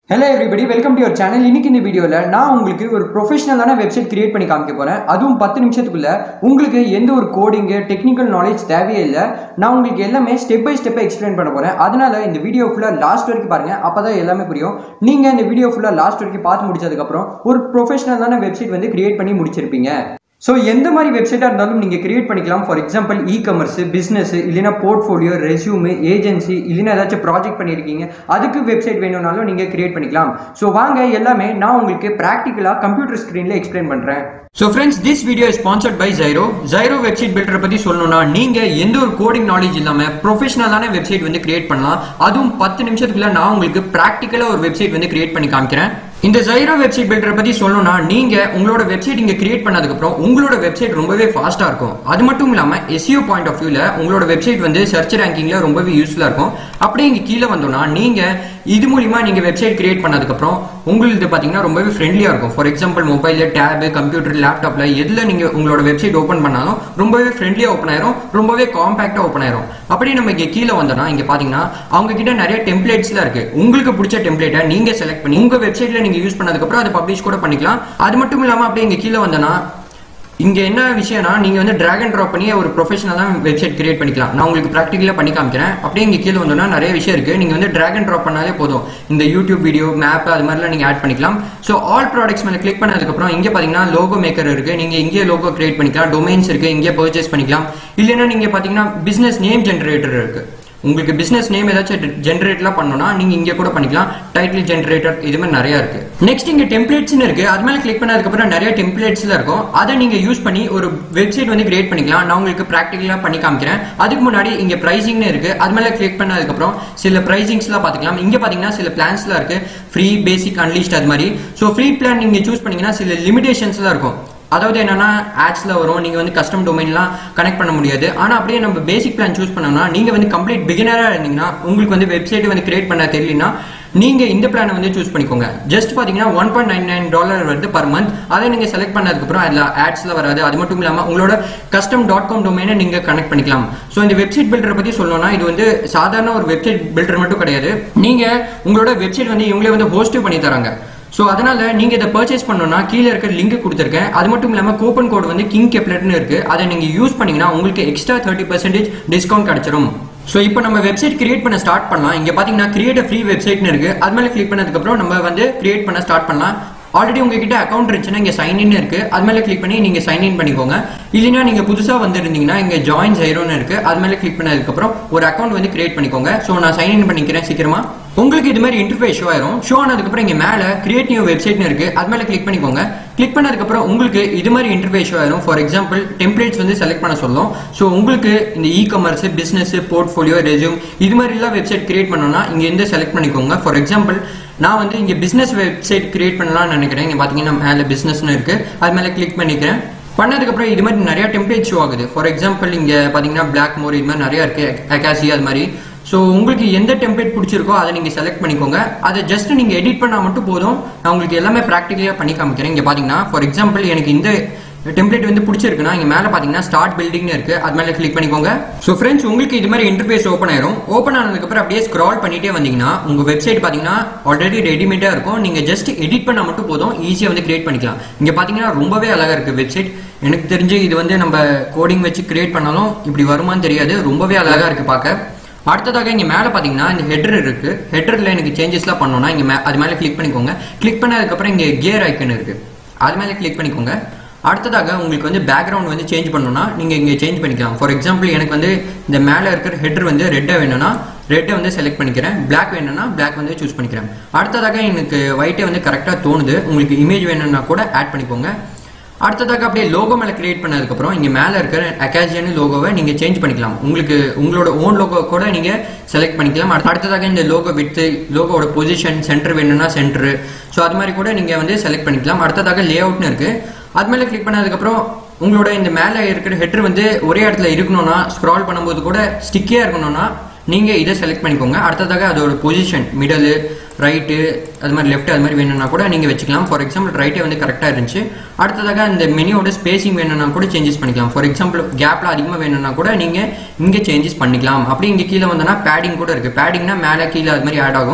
hello everybody welcome to your channel இன்னைக்கு இந்த வீடியோவில் நான் உங்களுக்கு ஒரு ப்ரொஃபஷனலான வெப்சைட் கிரியேட் பண்ணி காமிக்க போகிறேன் அதுவும் பத்து நிமிஷத்துக்குள்ள உங்களுக்கு எந்த ஒரு கோடிங்கு டெக்னிக்கல் நாலேஜ் தேவையே இல்லை நான் உங்களுக்கு எல்லாமே ஸ்டெப் பை ஸ்டெப்பாக எக்ஸ்பிளைன் பண்ண போகிறேன் அதனால இந்த வீடியோ ஃபுல்லாக லாஸ்ட் வரைக்கும் பாருங்கள் அப்போ தான் எல்லாமே புரியும் நீங்கள் இந்த வீடியோ ஃபுல்லாக லாஸ்ட் வரைக்கும் பார்த்து முடிச்சதுக்கப்புறம் ஒரு ப்ரொஃபஷனலான வெப்சைட் வந்து கிரியேட் பண்ணி முடிச்சிருப்பீங்க ஸோ எந்த மாதிரி வெப்சைட்டாக இருந்தாலும் நீங்கள் கிரியேட் பண்ணிக்கலாம் for example e commerce business இல்லைனா போர்ட்ஃபோலியோ ரெஸ்யூமு ஏஜென்சி இல்லைனா ஏதாச்சும் ப்ராஜெக்ட் பண்ணியிருக்கீங்க அதுக்கு வெப்சைட் வேணும்னாலும் நீங்கள் கிரியேட் பண்ணிக்கலாம் ஸோ வாங்க எல்லாமே நான் உங்களுக்கு ப்ராக்டிக்கலாக கம்ப்யூட்டர் ஸ்க்ரீனில் எக்ஸ்பிளைன் பண்ணுறேன் so friends this video is sponsored by Zyro Zyro website பில்டரை பற்றி சொல்லணும்னா நீங்கள் எந்த ஒரு கோடிங் நாலேஜ் இல்லாமல் ப்ரொஃபஷனலான வெப்சைட் வந்து கிரியேட் பண்ணலாம் அதுவும் பத்து நிமிஷத்துக்குள்ள நான் உங்களுக்கு ப்ராக்டிக்கலாக ஒரு வெப்சைட் வந்து கிரியேட் பண்ணி காமிக்கிறேன் இந்த ஜைரோ வெப்சைட் பில்டரை பற்றி சொல்லணும்னா நீங்க உங்களோட வெப்சைட் இங்க கிரியேட் பண்ணதுக்கப்புறம் உங்களோட வெப்சைட் ரொம்பவே ஃபாஸ்டா இருக்கும் அது மட்டும் இல்லாம எஸ்இஓ பாயிண்ட் ஆஃப் வியூல உங்களோட வெப்சைட் வந்து சர்ச் ரேங்கிங்ல ரொம்பவே யூஸ்ஃபுல்லா இருக்கும் அப்படியே இங்க கீழே வந்தோம்னா நீங்க இது மூலியமா நீங்க வெப்சைட் கிரியேட் பண்ணதுக்கப்புறம் உங்களுக்கு பாத்தீங்கன்னா ரொம்பவே ஃப்ரெண்ட்லியா இருக்கும் for example mobile tab computer லேப்டாப்ல எதுல நீங்க உங்களோட வெப்சைட் ஓப்பன் பண்ணாலும் ரொம்பவே ஃப்ரெண்ட்லியா ஓப்பன் ஆயிரும் ரொம்பவே காம்பாக்டா ஓப்பன் ஆயிரும் அப்படியே நம்ம இங்க கீழே வந்தோம்னா இங்க பாத்தீங்கன்னா அவங்க கிட்ட நிறைய டெம்ப்ளேட்ஸ்லாம் இருக்கு உங்களுக்கு பிடிச்ச டெம்ப்ளேட்டை நீங்க செலக்ட் பண்ணி உங்க வெப்சைட்ல நீங்க யூஸ் பண்ணதுக்கப்புறம் அதை பப்ளிஷ் கூட பண்ணிக்கலாம் அது மட்டும் இல்லாம அப்படியே இங்க கீழே வந்தோம்னா இங்க என்ன விஷயம்னா நீங்க வந்து டிராக் அண்ட் ட்ராப் பண்ணி ஒரு ப்ரொஃபஷனலான வெப்சைட் கிரியேட் பண்ணிக்கலாம் நான் உங்களுக்கு ப்ராக்டிக்கலா பண்ணி காமிக்கிறேன் அப்படியே இங்க கீழே வந்தோம்னா நிறைய விஷயம் இருக்கு நீங்க வந்து டிராக் அண்ட் ட்ராப் பண்ணாலே போதும் இந்த யூடியூப் வீடியோ மேப் அது மாதிரிலாம் நீங்க ஆட் பண்ணிக்கலாம் ஸோ ஆல் ப்ராடக்ட்ஸ் மேலே கிளிக் பண்ணதுக்கப்புறம் இங்க பாத்தீங்கன்னா லோகோ மேக்கர் இருக்கு நீங்க இங்கே லோகோ கிரியேட் பண்ணிக்கலாம் டொமைன்ஸ் இருக்கு இங்கே பர்ச்சேஸ் பண்ணிக்கலாம் இல்லைன்னா நீங்க பாத்தீங்கன்னா பிசினஸ் நேம் ஜென்ரேட்டர் இருக்கு உங்களுக்கு பிசினஸ் நேம் ஏதாச்சும் ஜென்ரேட்லாம் பண்ணணும்னா நீங்க இங்க கூட பண்ணிக்கலாம் டைட்டில் ஜென்ரேட்டர் இது மாதிரி நிறைய இருக்கு நெக்ஸ்ட் இங்க டெம்ப்ளேட்ஸ்னு இருக்கு அது மேல கிளிக் பண்ணதுக்கு அப்புறம் நிறைய டெம்ப்ளேட்ஸ்ல இருக்கும் அதை நீங்க யூஸ் பண்ணி ஒரு வெப்சைட் வந்து கிரியேட் பண்ணிக்கலாம் நான் உங்களுக்கு ப்ராக்டிகலா பண்ணி காமிக்கிறேன் அதுக்கு முன்னாடி இங்க பிரைசிங்னு இருக்கு அது மேல கிளிக் பண்ணதுக்கு அப்புறம் சில பிரைசிங்ஸ்லாம் பாத்துக்கலாம் இங்க பாத்தீங்கன்னா சில பிளான்ஸ்லாம் இருக்கு ஃப்ரீ பேசிக் அன்லிஸ்ட் அது மாதிரி ஸோ ஃப்ரீ பிளான் நீங்க சூஸ் பண்ணீங்கன்னா சில லிமிடேஷன்ஸ்லாம் இருக்கும் அதாவது என்னன்னா ஆட்ஸ்ல வரும் நீங்க வந்து கஸ்டம் டொமைன்லாம் கனெக்ட் பண்ண முடியாது ஆனா அப்படியே நம்ம பேசிக் பிளான் சூஸ் பண்ணோம்னா நீங்க வந்து கம்ப்ளீட் பிகினரா இருந்தீங்கன்னா உங்களுக்கு வந்து வெப்சைட் வந்து கிரியேட் பண்ண தெரியலனா நீங்க இந்த பிளானை வந்து சூஸ் பண்ணிக்கோங்க ஜஸ்ட் பாத்தீங்கன்னா one point nine nine dollar வருது பர் மந்த் அதை நீங்க செலக்ட் பண்ணதுக்கப்புறம் அதில் ஆட்ஸ்ல வராது அது மட்டும் இல்லாம உங்களோட கஸ்டம் டாட் காம் டொமைனை நீங்க கனெக்ட் பண்ணிக்கலாம் ஸோ இந்த வெப்சைட் பில்டரை பத்தி சொல்லணும்னா இது வந்து சாதாரண ஒரு வெப்சைட் பில்டர் மட்டும் கிடையாது நீங்க உங்களோட வெப்சைட் வந்து இவங்களே வந்து ஹோஸ்ட் பண்ணி தராங்க ஸோ அதனால நீங்க இதை பர்ச்சேஸ் பண்ணணும்னா கீழே இருக்க லிங்க் கொடுத்துருக்கேன் அது மட்டும் இல்லாமல் கூப்பன் கோட் வந்து கிங் கெப்லெட்னு இருக்கு அதை நீங்க யூஸ் பண்ணீங்கன்னா உங்களுக்கு எக்ஸ்ட்ரா தேர்ட்டி பர்சன்டேஜ் டிஸ்கவுண்ட் கிடைச்சிரும் ஸோ இப்போ நம்ம வெப்சைட் கிரியேட் பண்ண ஸ்டார்ட் பண்ணலாம் இங்கே பார்த்தீங்கன்னா கிரியேட் ஃப்ரீ வெப்சைட்னு இருக்கு அது மேலே கிளிக் பண்ணதுக்கப்புறம் நம்ம வந்து கிரியேட் பண்ண ஸ்டார்ட் பண்ணலாம் ஆல்ரெடி உங்ககிட்ட அக்கௌண்ட் இருந்துச்சுன்னா இங்கே சைன் இன் இருக்கு அது மேலே கிளிக் பண்ணி நீங்கள் சைன் இன் பண்ணிக்கோங்க இல்லைனா நீங்கள் புதுசாக வந்திருந்தீங்கன்னா இங்கே ஜாயின் ஜைரோன்னு இருக்கு அது மேலே கிளிக் பண்ணதுக்கப்புறம் ஒரு அக்கௌண்ட் வந்து கிரியேட் பண்ணிக்கோங்க ஸோ நான் சைன் இன் பண்ணிக்கிறேன் சீக்கிரமா உங்களுக்கு இது மாதிரி இன்டர்ஃபேஸ் ஷோ ஆயிரும் ஷோ ஆனதுக்கப்புறம் இங்கே மேலே கிரியேட் நியூ வெப்சைட்னு இருக்கு அது மேலே கிளிக் பண்ணிக்கோங்க கிளிக் பண்ணதுக்கப்புறம் உங்களுக்கு இது மாதிரி இன்டர்ஃபேஸ் ஷோ ஆயிரும் ஃபார் எக்ஸாம்பிள் டெம்ப்ளேட்ஸ் வந்து செலக்ட் பண்ண சொல்லும் ஸோ உங்களுக்கு இந்த e commerce business portfolio resume இது மாதிரிலாம் வெப்சைட் கிரியேட் பண்ணணும்னா இங்கே இருந்து செலக்ட் பண்ணிக்கோங்க ஃபார் எக்ஸாம்பிள் நான் வந்து இங்கே பிஸ்னஸ் வெப்சைட் கிரியேட் பண்ணலாம்னு நினைக்கிறேன் இங்கே பார்த்தீங்கன்னா மேலே பிஸ்னஸ்னு இருக்கு அது மேலே கிளிக் பண்ணிக்கிறேன் பண்ணதுக்கப்புறம் இது மாதிரி நிறைய டெம்ப்ளேட் ஷோ ஆகுது ஃபார் எக்ஸாம்பிள் இங்கே பார்த்தீங்கன்னா பிளாக் மோர் இது மாதிரி நிறைய இருக்கு அகாசி அது மாதிரி ஸோ உங்களுக்கு எந்த டெம்ப்ளேட் பிடிச்சிருக்கோ அதை நீங்கள் செலக்ட் பண்ணிக்கோங்க அதை ஜஸ்ட் நீங்கள் எடிட் பண்ணால் மட்டும் போதும் நான் உங்களுக்கு எல்லாமே ப்ராக்டிக்கலாக பண்ணி காமிக்கிறேன் இங்கே பார்த்தீங்கன்னா ஃபார் எக்ஸாம்பிள் எனக்கு இந்த டெம்ப்ளேட் வந்து பிடிச்சிருக்குன்னா இங்கே மேலே பார்த்தீங்கன்னா ஸ்டார்ட் பில்டிங்னு இருக்கு அது மேலே கிளிக் பண்ணிக்கோங்க ஸோ ஃப்ரெண்ட்ஸ் உங்களுக்கு இது மாதிரி இன்டர்ஃபேஸ் ஓப்பன் ஆயிரும் ஓப்பன் ஆனதுக்கப்புறம் அப்படியே ஸ்க்ரால் பண்ணிட்டே வந்தீங்கன்னா உங்கள் வெப்சைட் பார்த்தீங்கன்னா ஆல்ரெடி ரெடிமேடாக இருக்கும் நீங்கள் ஜஸ்ட் எடிட் பண்ணால் மட்டும் போதும் ஈஸியாக வந்து கிரியேட் பண்ணிக்கலாம் இங்கே பார்த்தீங்கன்னா ரொம்பவே அழகாக இருக்குது வெப்சைட் எனக்கு தெரிஞ்சு இது வந்து நம்ம கோடிங் வச்சு கிரியேட் பண்ணாலும் இப்படி வருமானு தெரியாது ரொம்பவே அழகாக இருக்குது பார்க்க அடுத்ததாக இங்கே மேலே பார்த்தீங்கன்னா இந்த ஹெட்ரு இருக்கு ஹெட்ரில் எனக்கு சேஞ்சஸ்லாம் பண்ணோம்னா இங்கே மே அது மேலே கிளிக் பண்ணிக்கோங்க கிளிக் பண்ணதுக்கப்புறம் இங்கே கியர் ஐக்கன் இருக்கு அது மேலே கிளிக் பண்ணிக்கோங்க அடுத்ததாக உங்களுக்கு வந்து பேக்ரவுண்ட் வந்து சேஞ்ச் பண்ணணும்னா நீங்கள் இங்கே சேஞ்ச் பண்ணிக்கலாம் ஃபார் எக்ஸாம்பிள் எனக்கு வந்து இந்த மேலே இருக்கிற ஹெட்ரு வந்து ரெட்டாக வேணும்னா ரெட்டை வந்து செலக்ட் பண்ணிக்கிறேன் பிளாக் வேணும்னா பிளாக் வந்து சூஸ் பண்ணிக்கிறேன் அடுத்ததாக எனக்கு ஒயிட்டே வந்து கரெக்டாக தோணுது உங்களுக்கு இமேஜ் வேணும்னா கூட ஆட் பண்ணிக்கோங்க அடுத்ததாக அப்படியே லோகோ மேலே கிரியேட் பண்ணதுக்கப்புறம் இங்கே மேலே இருக்கிற அக்காஜியான லோகோவை நீங்கள் சேஞ்ச் பண்ணிக்கலாம் உங்களுக்கு உங்களோட ஓன் லோகோ கூட நீங்கள் செலக்ட் பண்ணிக்கலாம் அடுத்ததாக இந்த லோகோ வித்து லோகோட பொசிஷன் சென்டர் வேணும்னா சென்டர் ஸோ அது மாதிரி கூட நீங்கள் வந்து செலக்ட் பண்ணிக்கலாம் அடுத்ததாக லே அவுட்னு இருக்குது அது மேலே கிளிக் பண்ணதுக்கப்புறம் உங்களோட இந்த மேலே இருக்கிற ஹெட்ரு வந்து ஒரே இடத்துல இருக்கணும்னா ஸ்க்ரால் பண்ணும்போது கூட ஸ்டிக்கியாக இருக்கணும்னா நீங்கள் இதை செலக்ட் பண்ணிக்கோங்க அடுத்ததாக அதோட பொசிஷன் மிடலு ரைட்டு அது மாதிரி லெஃப்ட் அது மாதிரி வேணும்னா கூட நீங்கள் வச்சுக்கலாம் ஃபார் எக்ஸாம்பிள் ரைட்டே வந்து கரெக்டாக இருந்துச்சு அடுத்ததாக இந்த மெனியோட ஸ்பேசிங் வேணும்னா கூட சேஞ்சஸ் பண்ணிக்கலாம் ஃபார் எக்ஸாம்பிள் கேப்பில் அதிகமாக வேணும்னா கூட நீங்கள் இங்கே சேஞ்சஸ் பண்ணிக்கலாம் அப்படி இங்கே கீழே வந்தோன்னா பேடிங் கூட இருக்குது பேடிங்னா மேலே கீழே அது மாதிரி ஆட் ஆகும்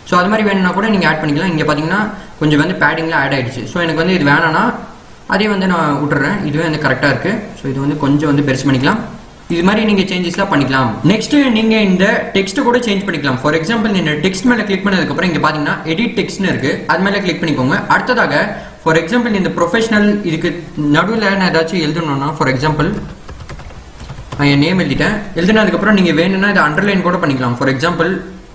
ஸோ அது மாதிரி வேணும்னா கூட நீங்கள் ஆட் பண்ணிக்கலாம் இங்கே பார்த்தீங்கன்னா கொஞ்சம் வந்து பேடிங்லாம் ஆட் ஆயிடுச்சு ஸோ எனக்கு வந்து இது வேணாம்னா அதே வந்து நான் விட்டுறேன் இதுவே வந்து கரெக்டாக இருக்குது ஸோ இது வந்து கொஞ்சம் வந்து பெருசு பண்ணிக்கலாம் இது மாதிரி நீங்கள் சேஞ்சஸ்லாம் பண்ணிக்கலாம் நெக்ஸ்ட் நீங்கள் இந்த டெக்ஸ்ட்டை கூட சேஞ்ச் பண்ணிக்கலாம் ஃபார் எக்ஸாம்பிள் இந்த டெக்ஸ்ட் மேலே கிளிக் பண்ணதுக்கப்புறம் இங்கே பார்த்தீங்கன்னா எடிட் டெக்ஸ்ட்னு இருக்குது அது மேலே கிளிக் பண்ணிக்கோங்க அடுத்ததாக ஃபார் எக்ஸாம்பிள் இந்த ப்ரொஃபஷனல் இதுக்கு நடுவில் நான் ஏதாச்சும் எழுதணும்னா ஃபார் எக்ஸாம்பிள் நான் என் நேம் எழுதிட்டேன் எழுதினதுக்கப்புறம் நீங்கள் வேணும்னா இதை அண்டர்லைன் கூட பண்ணிக்கலாம் ஃபார் எக்ஸாம்பிள்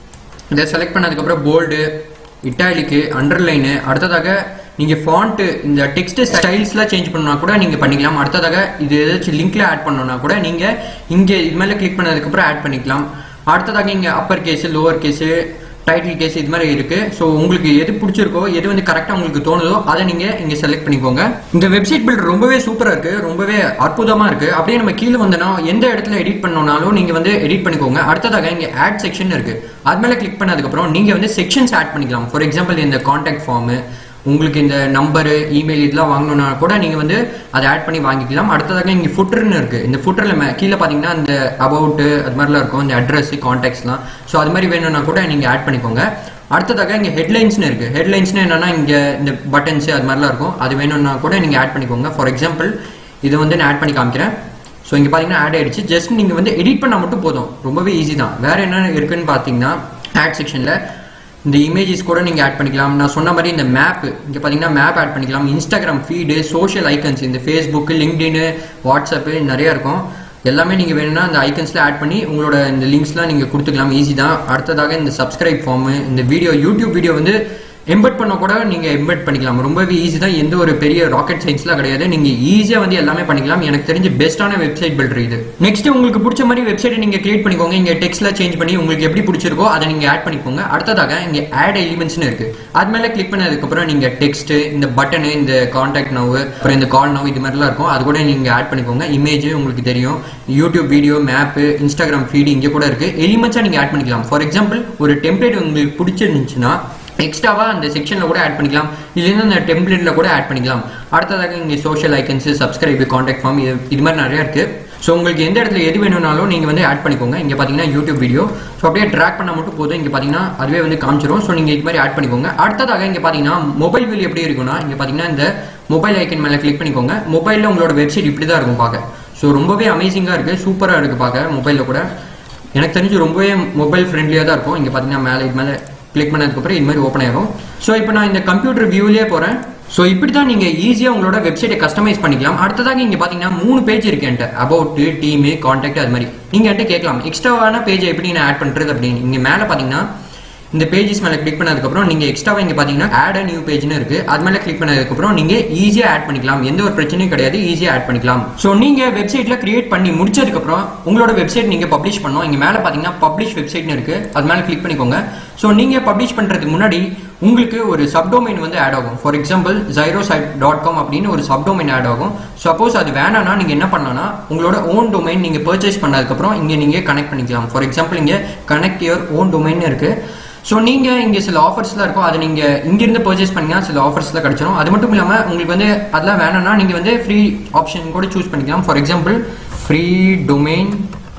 இதை செலக்ட் பண்ணதுக்கப்புறம் போல்டு இட்டாலிக்கு அண்டர்லைனு அடுத்ததாக நீங்கள் ஃபாண்ட்டு இந்த டெக்ஸ்ட் ஸ்டைல்ஸ்லாம் சேஞ்ச் பண்ணா கூட நீங்கள் பண்ணிக்கலாம் அடுத்ததாக இது ஏதாச்சும் லிங்க்ல ஆட் பண்ணணும்னா கூட நீங்கள் இங்கே இது மேலே கிளிக் பண்ணதுக்கப்புறம் ஆட் பண்ணிக்கலாம் அடுத்ததாக இங்கே upper case lower case title case இது மாதிரி இருக்கு ஸோ உங்களுக்கு எது பிடிச்சிருக்கோ எது வந்து கரெக்டாக உங்களுக்கு தோணுதோ அதை நீங்கள் இங்கே செலக்ட் பண்ணிக்கோங்க இந்த வெப்சைட் பில்ட் ரொம்பவே சூப்பராக இருக்கு ரொம்பவே அற்புதமாக இருக்கு அப்படியே நம்ம கீழே வந்தோம்னா எந்த இடத்துல எடிட் பண்ணோம்னாலும் நீங்கள் வந்து எடிட் பண்ணிக்கோங்க அடுத்ததாக இங்கே ஆட் செக்ஷன் இருக்கு அது மேலே கிளிக் பண்ணதுக்கப்புறம் நீங்கள் வந்து செக்ஷன்ஸ் ஆட் பண்ணிக்கலாம் ஃபார் எக்ஸாம்பிள் இந்த காண்டாக்ட் ஃபார்மு உங்களுக்கு இந்த நம்பரு இமெயில் இதெல்லாம் வாங்கணும்னா கூட நீங்கள் வந்து அதை ஆட் பண்ணி வாங்கிக்கலாம் அடுத்ததாக இங்கே ஃபுட்டர்னு இருக்குது இந்த ஃபுட்டரில் கீழே பார்த்தீங்கன்னா இந்த அபவுட்டு அது மாதிரிலாம் இருக்கும் இந்த அட்ரஸ் காண்டாக்ட்ஸ்லாம் ஸோ அது மாதிரி வேணும்னா கூட நீங்கள் ஆட் பண்ணிக்கோங்க அடுத்ததாக இங்கே ஹெட்லைன்ஸ்னு இருக்குது ஹெட்லைன்ஸ்னு என்னன்னா இங்கே இந்த பட்டன்ஸ் அது மாதிரிலாம் இருக்கும் அது வேணும்னா கூட நீங்கள் ஆட் பண்ணிக்கோங்க ஃபார் எக்ஸாம்பிள் இதை வந்து நான் ஆட் பண்ணி காமிக்கிறேன் ஸோ இங்கே பார்த்தீங்கன்னா ஆட் ஆயிடுச்சு ஜஸ்ட் நீங்கள் வந்து எடிட் பண்ணால் மட்டும் போதும் ரொம்பவே ஈஸி தான் வேறு என்ன இருக்குன்னு பார்த்தீங்கன்னா ஆட் செக்ஷனில் இந்த இமேஜஸ் கூட நீங்கள் ஆட் பண்ணிக்கலாம் நான் சொன்ன மாதிரி இந்த மேப் இங்கே பார்த்தீங்கன்னா மேப் ஆட் பண்ணிக்கலாம் இன்ஸ்டாகிராம் ஃபீடு சோஷியல் ஐக்கன்ஸ் இந்த ஃபேஸ்புக்கு லிங்க்டின்னு வாட்ஸ்அப்பு நிறைய இருக்கும் எல்லாமே நீங்கள் வேணும்னா அந்த ஐக்கன்ஸில் ஆட் பண்ணி உங்களோட இந்த லிங்க்ஸ்லாம் நீங்கள் கொடுத்துக்கலாம் ஈஸி தான் அடுத்ததாக இந்த சப்ஸ்கிரைப் ஃபார்மு இந்த வீடியோ யூடியூப் வீடியோ வந்து எம்பெட் பண்ண கூட நீங்கள் எம்பெட் பண்ணிக்கலாம் ரொம்பவே ஈஸி தான் எந்த ஒரு பெரிய ராக்கெட் சயின்ஸ்லாம் கிடையாது நீங்கள் ஈஸியாக வந்து எல்லாமே பண்ணிக்கலாம் எனக்கு தெரிஞ்ச பெஸ்ட்டான வெப்சைட் பில்டர் இது நெக்ஸ்ட் உங்களுக்கு பிடிச்ச மாதிரி வெப்சைட்டை நீங்கள் கிரியேட் பண்ணிக்கோங்க இங்கே டெக்ஸ்ட்லாம் சேஞ்ச் பண்ணி உங்களுக்கு எப்படி பிடிச்சிருக்கோ அதை நீங்கள் ஆட் பண்ணிக்கோங்க அடுத்ததாக இங்கே ஆட் எலிமெண்ட்ஸ்னு இருக்கு அது மேலே கிளிக் பண்ணதுக்கப்புறம் நீங்கள் டெக்ஸ்ட் இந்த பட்டனு இந்த காண்டாக்ட் நவ் அப்புறம் இந்த கால் நவ் இது மாதிரிலாம் இருக்கும் அது கூட நீங்கள் ஆட் பண்ணிக்கோங்க இமேஜ் உங்களுக்கு தெரியும் YouTube video map Instagram feed இங்கே கூட இருக்கு எலிமெண்ட்ஸாக நீங்கள் ஆட் பண்ணிக்கலாம் ஃபார் எக்ஸாம்பிள் ஒரு டெம்ப்ளேட் உங்களுக்கு பிடிச்சிருந்துச்சுன்னா எக்ஸ்ட்ராவாக அந்த செக்ஷனில் கூட ஆட் பண்ணிக்கலாம் இல்லைன்னா அந்த டெம்ப்ளேட்டில் கூட ஆட் பண்ணிக்கலாம் அடுத்ததாக இங்கே social icons subscribe contact form இது இது மாதிரி நிறையா இருக்குது ஸோ உங்களுக்கு எந்த இடத்துல எது வேணும்னாலும் நீங்கள் வந்து ஆட் பண்ணிக்கோங்க இங்கே பார்த்தீங்கன்னா யூடியூப் வீடியோ ஸோ அப்படியே ட்ராக் பண்ண மட்டும் போதும் இங்கே பார்த்தீங்கன்னா அதுவே வந்து காமிச்சிரும் ஸோ நீங்கள் இது மாதிரி ஆட் பண்ணிக்கோங்க அடுத்ததாக இங்கே பார்த்தீங்கன்னா மொபைல் வியூ எப்படி இருக்குன்னா இங்கே பார்த்தீங்கன்னா இந்த மொபைல் ஐக்கன் மேலே கிளிக் பண்ணிக்கோங்க மொபைலில் உங்களோட வெப்சைட் இப்படி தான் இருக்கும் பார்க்க ஸோ ரொம்பவே அமேசிங்காக இருக்குது சூப்பராக இருக்குது பார்க்க மொபைலில் கூட எனக்கு தெரிஞ்சு ரொம்பவே மொபைல் ஃப்ரெண்ட்லியாக தான் இருக்கும் இங்கே பார்த்தீங்கன்னா மேலே இது மேலே கிளிக் பண்ணதுக்கப்புறம் இது மாதிரி ஓப்பன் ஆயிரும் ஸோ இப்போ நான் இந்த கம்ப்யூட்டர் வியூலேயே போகிறேன் ஸோ இப்படி தான் நீங்கள் ஈஸியாக உங்களோட வெப்சைட்டை கஸ்டமைஸ் பண்ணிக்கலாம் அடுத்ததாக இங்கே பார்த்தீங்கன்னா மூணு பேஜ் இருக்கு என்கிட்ட அபவுட் டீமு காண்டாக்ட் அது மாதிரி நீங்கள் என்கிட்ட கேட்கலாம் எக்ஸ்ட்ராவான பேஜை எப்படி நான் ஆட் பண்ணுறது அப்படின்னு இங்கே மேலே பார்த்தீங்கன்னா இந்த பேஜஸ் மேலே கிளிக் பண்ணதுக்கப்புறம் நீங்கள் எக்ஸ்ட்ராவாக இங்கே பார்த்தீங்கன்னா ஆட் அ நியூ பேஜ்னு இருக்கு அது மேலே கிளிக் பண்ணதுக்கப்புறம் நீங்கள் ஈஸியாக ஆட் பண்ணிக்கலாம் எந்த ஒரு பிரச்சனையும் கிடையாது ஈஸியாக ஆட் பண்ணிக்கலாம் ஸோ நீங்கள் வெப்சைட்டில் கிரியேட் பண்ணி முடிச்சதுக்கப்புறம் உங்களோட வெப்சைட் நீங்கள் பப்ளிஷ் பண்ணோம் இங்கே மேலே பார்த்தீங்கன்னா பப்ளிஷ் வெப்சைட்னு இருக்கு அது மேலே கிளிக் பண்ணிக்கோங்க ஸோ நீங்கள் பப்ளிஷ் பண்ணுறதுக்கு முன்னாடி உங்களுக்கு ஒரு சப்டோமைன் வந்து ஆட் ஆகும் for example Zyro site dot com அப்படின்னு ஒரு சப்டோமைன் ஆட் ஆகும் சப்போஸ் அது வேணாம்னா நீங்கள் என்ன பண்ணலாம்னா உங்களோட ஓன் டொமைன் நீங்கள் பர்ச்சேஸ் பண்ணதுக்கப்புறம் இங்கே நீங்கள் கனெக்ட் பண்ணிக்கலாம் ஃபார் எக்ஸாம்பிள் இங்கே கனெக்ட் யுவர் ஓன் டொமைன் இருக்குது ஸோ நீங்கள் இங்கே சில ஆஃபர்ஸ்லாம் இருக்கும் அதை நீங்கள் இங்கேருந்து பர்ச்சேஸ் பண்ணிங்கன்னா சில ஆஃபர்ஸ்லாம் கிடச்சிரும் அது மட்டும் இல்லாமல் உங்களுக்கு வந்து அதெல்லாம் வேணும்னா நீங்கள் வந்து ஃப்ரீ ஆப்ஷன் கூட சூஸ் பண்ணிக்கலாம் for example free domain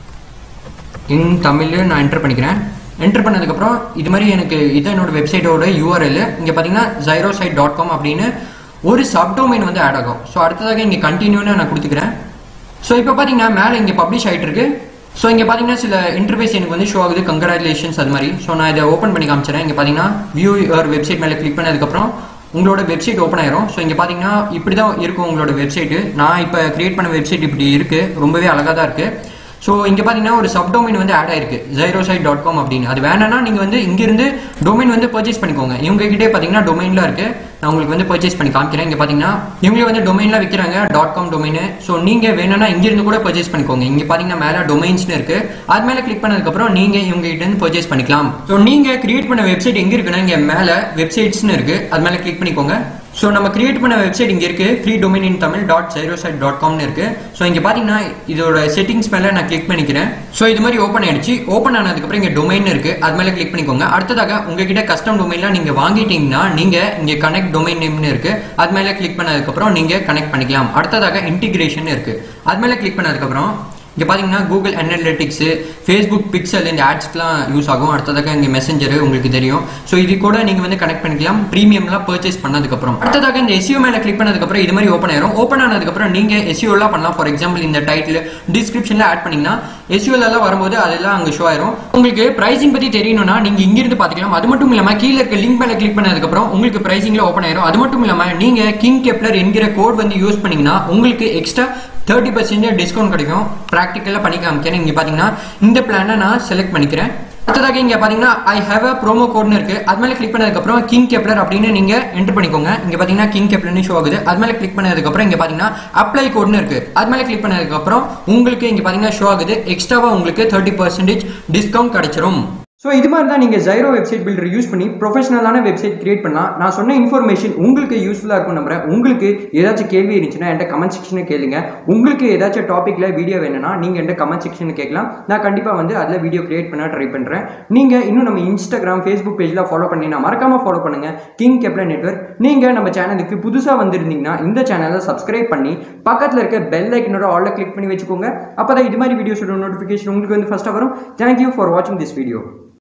in Tamil நான் என்டர் பண்ணிக்கிறேன் என்டர் பண்ணதுக்கப்புறம் இது மாதிரி எனக்கு இதான் என்னோட வெப்சைட்டோட யூஆர்எல் இங்கே பார்த்தீங்கன்னா ஜைரோ சைட் டாட் காம் அப்படின்னு ஒரு சப்டோமைன் வந்து ஆட் ஆகும் ஸோ அடுத்ததாக இங்கே கண்டினியூன்னு நான் கொடுத்துக்கிறேன் ஸோ இப்போ பார்த்தீங்கன்னா மேலே இங்கே பப்ளிஷ் ஆகிட்டு இருக்கு ஸோ இங்கே பார்த்தீங்கன்னா சில இன்டர்ஃபேஸ் எனக்கு வந்து ஷோ ஆகுது கங்க்ராச்சுலேஷன்ஸ் அது மாதிரி ஸோ நான் இதை ஓப்பன் பண்ணி காமிச்சிடறேன் இங்கே பார்த்தீங்கன்னா வியூ யுவர் வெப்சைட் மேலே கிளிக் பண்ணதுக்கப்புறம் உங்களோட வெப்சைட் ஓப்பன் ஆயிரும் ஸோ இங்கே பார்த்தீங்கன்னா இப்படி தான் இருக்கும் உங்களோட வெப்சைட்டு நான் இப்போ கிரியேட் பண்ண வெப்சைட் இப்படி இருக்குது ரொம்பவே அழகாக தான் இருக்குது ஸோ இங்கே பார்த்தீங்கன்னா ஒரு சப்டோமைன் வந்து ஆட் ஆயிருக்கு ஜைரோ சைட் டாட் காம் அப்படின்னு அது வேணாம்னா நீங்கள் வந்து இங்கிருந்து டொமைன் வந்து பர்ச்சேஸ் பண்ணிக்கோங்க இவங்க கிட்டே பார்த்தீங்கன்னா டொமைன்லாம் இருக்கு நான் உங்களுக்கு வந்து பர்ச்சேஸ் பண்ணி காமிக்கிறேன் இங்கே பார்த்தீங்கன்னா இவங்களே வந்து டொமைன்லாம் விற்கிறாங்க டாட் காம் டொமைன் ஸோ நீங்கள் வேணும்னா இங்கிருந்து கூட பர்ச்சேஸ் பண்ணிக்கோங்க இங்கே பார்த்தீங்கன்னா மேலே டொமைன்ஸ்னு இருக்கு அது மேலே கிளிக் பண்ணதுக்கப்புறம் நீங்கள் இவங்க கிட்ட இருந்து பர்ச்சேஸ் பண்ணிக்கலாம் ஸோ நீங்கள் கிரியேட் பண்ண வெப்சைட் எங்கே இருக்குன்னா இங்கே மேலே வெப்சைட்ஸ்னு இருக்கு அது மேலே கிளிக் பண்ணிக்கோங்க ஸோ நம்ம கிரியேட் பண்ண வெப்சைட் இங்கே இருக்கு free domain in Tamil dot Zyro site dot காம்னு இருக்கு ஸோ இங்கே பார்த்தீங்கன்னா இதோட செட்டிங்ஸ் மேலே நான் கிளிக் பண்ணிக்கிறேன் ஸோ இது மாதிரி ஓப்பன் ஆயிடுச்சு ஓப்பன் ஆனதுக்கப்புறம் இங்கே டொமைன் இருக்கு அது மேலே கிளிக் பண்ணிக்கோங்க அடுத்ததாக உங்ககிட்ட கஸ்டம் டொமைன்லாம் நீங்கள் வாங்கிட்டீங்கன்னா நீங்கள் இங்கே கனெக்ட் டொமைன் நேம்னு இருக்கு அது மேலே கிளிக் பண்ணதுக்கப்புறம் நீங்கள் கனெக்ட் பண்ணிக்கலாம் அடுத்ததாக இன்டிகிரேஷன் இருக்கு அது மேலே கிளிக் பண்ணதுக்கப்புறம் இங்கே பார்த்தீங்கன்னா கூகுள் அனலிட்டிக்ஸு ஃபேஸ்புக் பிக்சல் இந்த ஆட்ஸ்க்குலாம் யூஸ் ஆகும் அடுத்ததாக இங்கே மெசஞ்சர் உங்களுக்கு தெரியும் ஸோ இது கூட நீங்கள் வந்து கனெக்ட் பண்ணிக்கலாம் ப்ரீமியம்லாம் பர்ச்சேஸ் பண்ணதுக்கப்புறம் அடுத்ததாக இந்த எஸ்யூ மேலே கிளிக் பண்ணதுக்கப்புறம் இது மாதிரி ஓப்பன் ஆயிரும் ஓப்பன் ஆனதுக்கப்புறம் நீங்கள் எஸ்யூலாம் பண்ணலாம் ஃபார் எக்ஸாம்பிள் இந்த டைட்டில் டிஸ்கிரிப்ஷனில் ஆட் பண்ணிங்கன்னா எஸ்யூஎல்லாம் வரும்போது அதெல்லாம் அங்கே ஷோ ஆயிரும் உங்களுக்கு ப்ரைசிங் பற்றி தெரியணும்னா நீங்கள் இங்கிருந்து பார்த்துக்கலாம் அது மட்டும் இல்லாமல் கீழே இருக்க லிங்க் மேலே கிளிக் பண்ணதுக்கப்புறம் உங்களுக்கு ப்ரைசிங்கில் ஓப்பன் ஆயிரும் அது மட்டும் இல்லாமல் நீங்கள் கிங் கெப்லர் என்கிற கோட் வந்து யூஸ் பண்ணீங்கன்னா உங்களுக்கு எக்ஸ்ட்ரா தேர்ட்டி பர்சன்டேஜ் டிஸ்கவுண்ட் கிடைக்கும் ப்ராக்டிக்கலாக பண்ணி காமிக்கிறேன் இங்கே பார்த்தீங்கன்னா இந்த பிளானை நான் செலக்ட் பண்ணிக்கிறேன் அடுத்ததாக இங்கே பார்த்தீங்கன்னா ஐ ஹேவ் அ ப்ரோமோ கோட்னு இருக்கு அது மேலே கிளிக் பண்ணதுக்கப்புறம் கிங் கெப்லர் அப்படின்னு நீங்கள் என்டர் பண்ணிக்கோங்க இங்கே பார்த்தீங்கன்னா கிங் கெப்லர்னு ஷோ ஆகுது அது மேலே கிளிக் பண்ணதுக்கப்புறம் இங்கே பார்த்தீங்கன்னா அப்ளை கோட்னு இருக்கு அது மேலே கிளிக் பண்ணதுக்கப்புறம் உங்களுக்கு இங்கே பார்த்தீங்கன்னா ஷோ ஆகுது எக்ஸ்ட்ராவாக உங்களுக்கு தேர்ட்டி பர்சன்டேஜ் டிஸ்கவுண்ட் கிடைச்சிரும் ஸோ இது மாதிரி தான் நீங்கள் ஜைரோ வெப்சைட் பில்டர் யூஸ் பண்ணி ப்ரொஃபஷனலான வெப்சைட் கிரியேட் பண்ணலாம் நான் சொன்ன இன்ஃபர்மேஷன் உங்களுக்கு யூஸ்ஃபுல்லாக இருக்கும் நம்புறேன் உங்களுக்கு ஏதாச்சும் கேள்வி இருந்துச்சுன்னா என்கிட்ட கமெண்ட் செக்ஷனில் கேளுங்க உங்களுக்கு ஏதாச்சும் டாப்பிக்கில் வீடியோ வேணும்னா நீங்கள் என்கிட்ட கமெண்ட் செக்ஷனில் கேட்கலாம் நான் கண்டிப்பாக வந்து அதில் வீடியோ கிரியேட் பண்ண ட்ரை பண்ணுறேன் நீங்கள் இன்னும் நம்ம இன்ஸ்டாகிராம் ஃபேஸ்புக் பேஜில் ஃபாலோ பண்ணினா மறக்காமல் ஃபாலோ பண்ணுங்கள் கிங் கெப்லர் நெட்ஒர்க் நீங்கள் நம்ம சேனலுக்கு புதுசாக வந்திருந்தீங்கன்னா இந்த சேனலை சப்ஸ்கிரைப் பண்ணி பக்கத்தில் இருக்க பெல் ஐக்கனோட ஆல்ல கிளிக் பண்ணி வச்சுக்கோங்க அப்போ தான் இது மாதிரி வீடியோஸோட நோட்டிஃபிகேஷன் உங்களுக்கு வந்து ஃபஸ்ட்டாக வரும் தேங்க்யூ ஃபார் வாட்சிங் திஸ் வீடியோ